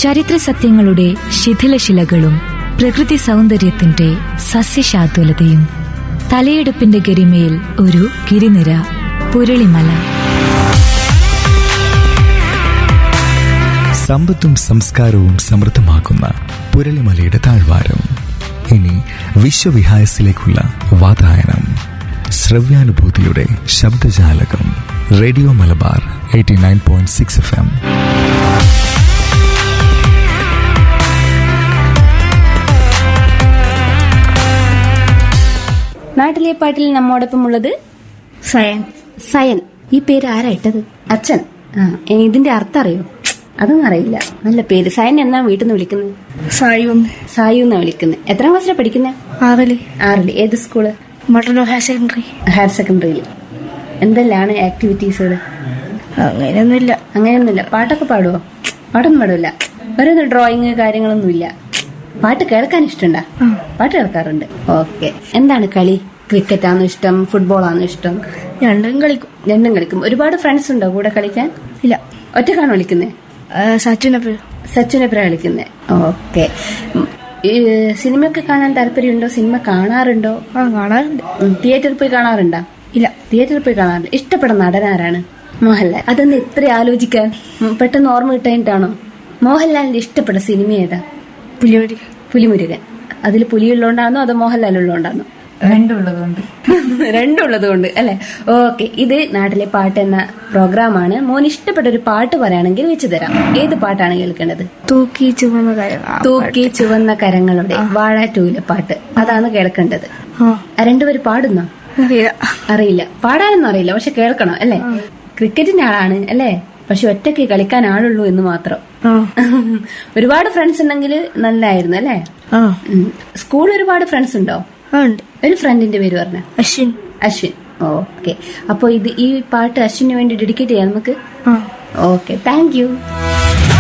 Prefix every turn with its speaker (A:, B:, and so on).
A: ചരിത്ര സത്യങ്ങളുടെ ശിഥിലശിലകളും പ്രകൃതി സൗന്ദര്യത്തിന്റെ സസ്യശാതുലതയും തലയെടുപ്പിന്റെ ഗരിമയിൽ ഒരു ഗിരിനിര പുരളിമല
B: സമ്പത്തും സംസ്കാരവും സമൃദ്ധമാക്കുന്ന പുരളിമലയുടെ താഴ്വാരം ഇനി വിശ്വവിഹായസിലേക്കുള്ള വാതായനം ശ്രവ്യാനുഭൂതിയുടെ ശബ്ദജാലകം radio Malabar eighty nine point six F M
C: നാട്ടിലെ പാട്ടിൽ നമ്മോടൊപ്പം ഉള്ളത്
D: സയൻ
C: സയൻ ഈ പേര് ആരാ ഇട്ടത് അച്ഛൻ ആ ഏ, ഇതിന്റെ അർത്ഥം അറിയോ അതൊന്നും അറിയില്ല നല്ല പേര് സയൻ എന്നാ വീട്ടിൽ നിന്ന് വിളിക്കുന്നത്
D: സായുന്ന്
C: സായു എന്നാ വിളിക്കുന്നത് എത്രാം ക്ലാസ്സിലാണ് പഠിക്കുന്നത്
D: ആറില്
C: ആറില് ഏത് school
D: Mattannur higher secondary
C: higher സെക്കൻഡറിയിൽ എന്തെല്ലാണ് ആക്ടിവിറ്റീസുകൾ
D: അങ്ങനെയൊന്നുമില്ല
C: അങ്ങനെയൊന്നുമില്ല പാട്ടൊക്കെ പാടുവോ പാട്ടൊന്നും പാടില്ല വേറെ ഡ്രോയിങ് കാര്യങ്ങളൊന്നുമില്ല പാട്ട് കേൾക്കാൻ ഇഷ്ടണ്ടാ പാട്ട് കേൾക്കാറുണ്ട് ഓക്കെ എന്താണ് കളി ക്രിക്കറ്റ് ആണോ ഇഷ്ടം ഫുട്ബോൾ ആണോ ഇഷ്ടം
D: രണ്ടും കളിക്കും
C: രണ്ടും കളിക്കും ഒരുപാട് ഫ്രണ്ട്സ് ഉണ്ടോ കൂടെ കളിക്കാൻ
D: ഇല്ല
C: ഒറ്റക്കാണ് വിളിക്കുന്നത്
D: സച്ചിനപ്പോഴും
C: സച്ചിനെപ്പഴ കളിക്കുന്നത് ഓക്കെ സിനിമയൊക്കെ കാണാൻ താല്പര്യമുണ്ടോ സിനിമ കാണാറുണ്ടോ
D: ആ കാണാറുണ്ട്
C: ഉം, തിയേറ്ററിൽ പോയി കാണാറുണ്ടോ
D: ഇല്ല
C: തിയേറ്ററിൽ പോയി കാണാറുണ്ട് ഇഷ്ടപ്പെടുന്ന നടനാരാണ് മോഹൻലാൽ അതൊന്ന് ഇത്ര ആലോചിക്കാൻ ഉം, പെട്ടെന്ന് ഓർമ്മ കിട്ടായിട്ടാണോ മോഹൻലാലിന്റെ ഇഷ്ടപ്പെട്ട സിനിമ ഏതാ
D: പുലിയോടി
C: പുലിമുരുകൻ അതിൽ പുലിയുള്ളതുകൊണ്ടാണോ അതോ മോഹൻലാൽ ഉള്ളതുകൊണ്ടാണോ
A: രണ്ടുള്ളതുകൊണ്ട്
C: രണ്ടുള്ളത് കൊണ്ട് അല്ലെ ഓക്കെ ഇത് നാട്ടിലെ പാട്ട് എന്ന പ്രോഗ്രാമാണ് മോൻ ഇഷ്ടപ്പെട്ട ഒരു പാട്ട് പറയുകയാണെങ്കിൽ വെച്ച് തരാം ഏത് പാട്ടാണ് കേൾക്കേണ്ടത്
D: തൂക്കി ചുമന്ന കാര്യം ആ,
C: തൂക്കി ചുവന്ന കരങ്ങളുടെ വാഴ ടൂയിലെ പാട്ട് അതാണ് കേൾക്കേണ്ടത്
D: ആ
C: ആ രണ്ടുപേര് പാടുന്നോ
D: അറിയില്ല
C: അറിയില്ല പാടാനൊന്നും അറിയില്ല പക്ഷെ കേൾക്കണം അല്ലേ ക്രിക്കറ്റിന്റെ ആളാണ് അല്ലേ പക്ഷെ ഒറ്റയ്ക്ക് കളിക്കാൻ ആളുള്ളൂ എന്ന് മാത്രം
D: ആ
C: ഒരുപാട് ഫ്രണ്ട്സ് ഉണ്ടെങ്കിൽ നല്ലായിരുന്നു അല്ലേ
D: ആ
C: സ്കൂൾ ഒരുപാട് ഫ്രണ്ട്സ് ഉണ്ടോ
D: ആ ഉണ്ട്
C: ഒരു ഫ്രണ്ടിന്റെ പേര് പറഞ്ഞ
D: അശ്വിൻ
C: അശ്വിൻ ഓക്കെ അപ്പോൾ ഇത് ഈ പാട്ട് അശ്വിന് വേണ്ടി ഡെഡിക്കേറ്റ് ചെയ്യാം നമുക്ക്
D: ആ
C: ഓക്കെ താങ്ക് യു